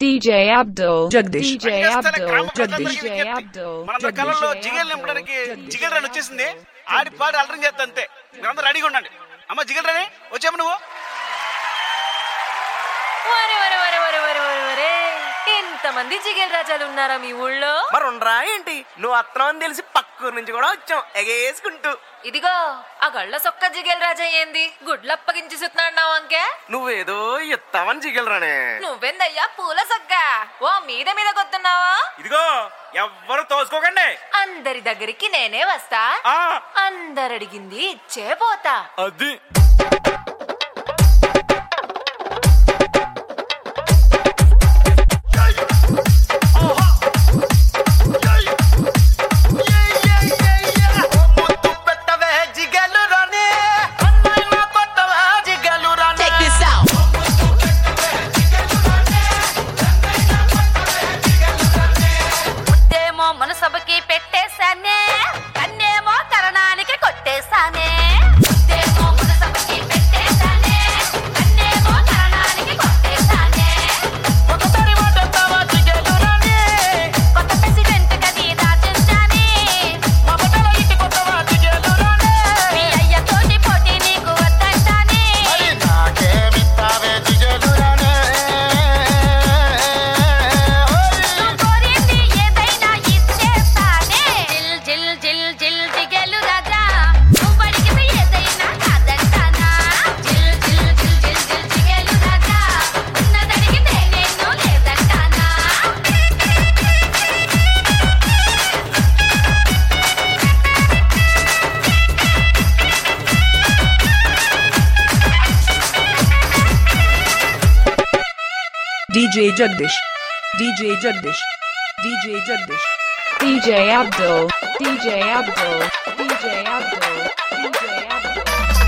DJ Abdul. Jagdish. DJ రంగస్థల Abdul. గ్రామ DJ ప్రజలందరికీ Abdul. మన కళల్లో జిగేలు నింపడానికి జిగేల్ రాని వచ్చేసింది ఆడి పాడి అలరం చేస్తా అంతే మీరందరూ రెడీగా ఉండండి అమ్మ జిగేల్ రాని వచ్చాము నువ్వు వరే వరే వరే వరే వరే వరే వరే ఎంతమంది జిగేల్ రాజాలు ఉన్నారా మీ ఊళ్ళో మరి ఉండరా ఏంటి నువ్వు అత్తనం అని తెలిసి పక్కూరు నుంచి కూడా వచ్చాం ఎగేసుకుంటూ ఇదిగో ఆ గళ్ళ సొక్క జిగేల్ రాజా ఏంది గుడ్లప్పగించి సుతున్నాడు అంకే నువ్వేదో ఇస్తావని జిగలరానే నువ్వెందయ్యా పూల సొక్క ఓ మీద మీద కొత్తున్నావా ఇదిగో ఎవ్వరు తోసుకోకండి అందరి దగ్గరికి నేనే వస్తా ఆ అందరడిగింది ఇచ్చే పోతా అది Check this out. ముద్దేమో మనసభకి పెట్టేశానే కన్నేమో కరణానికి కొట్టేశానే ముద్దేమో మనసభకి పెట్టేశానే కన్నేమో కరణానికి కొట్టేశానే కొత్త ప్రెసిడెంట్ గది రాజించాని మీ అయ్యతోటి పోటీ నీకు వద్దంటాని నువ్వు కోరింది ఏదైనా ఇచ్చేస్తానే జిల్ జిల్ జిల్ జిల్ జిగేలు రాజా నువ్వు అడిగింది ఏదైనా కాదంటానా జిల్ జిల్ జిల్ జిల్ జిల్ జిగేలు రాజా ఉన్నదడిగితే నేను లేదంటానా DJ Jagdish. DJ Jagdish. DJ Jagdish. DJ Abdul. DJ Abdul. DJ Abdul. DJ Abdul.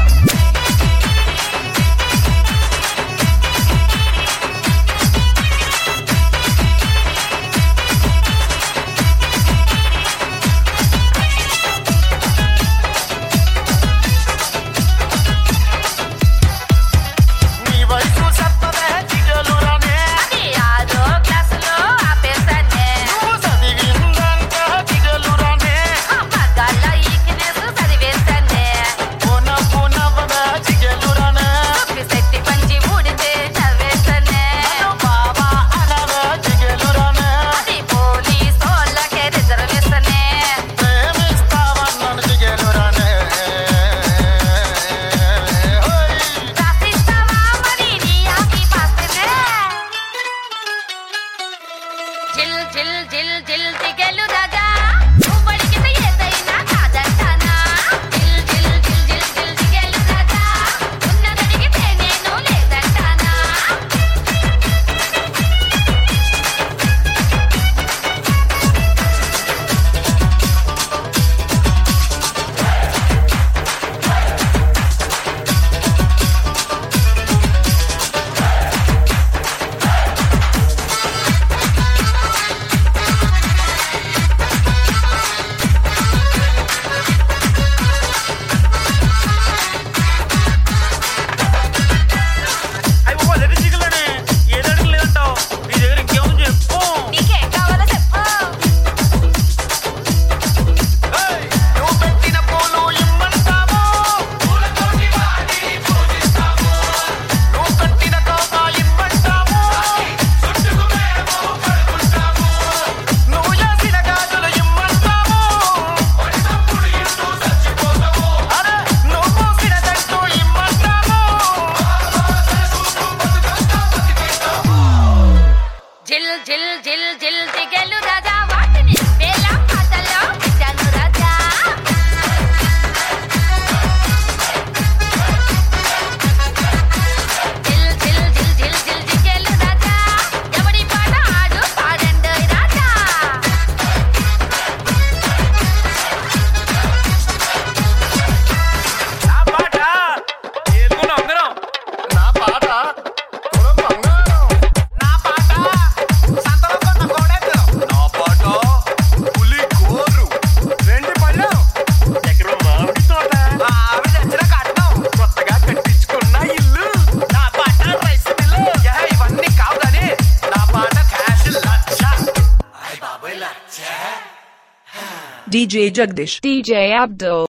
అది ఆరో క్లాసులో ఆపేశానే ఆ మగాళ్ళ ఈకినేసు చదివేశానే తొక్కి శెట్టి పంచి ఊడితే చదివేశానే అది పోలీసోళ్ళకే రిజర్వేషనే రాసిస్తావా మరి నీ ఆకి పాస్తేనే జిల్ జిల్ జిల్ జిల్ జిగెలు రాజా నువ్వు అడిగితే ఏదైనా కాదంటానా జిల్ జిల్ జిల్ జిల్ జిల్ జిగెలు రాజా ఉన్నదడిగితే నేను లేదంటానా DJ Jagdish. DJ Abdul.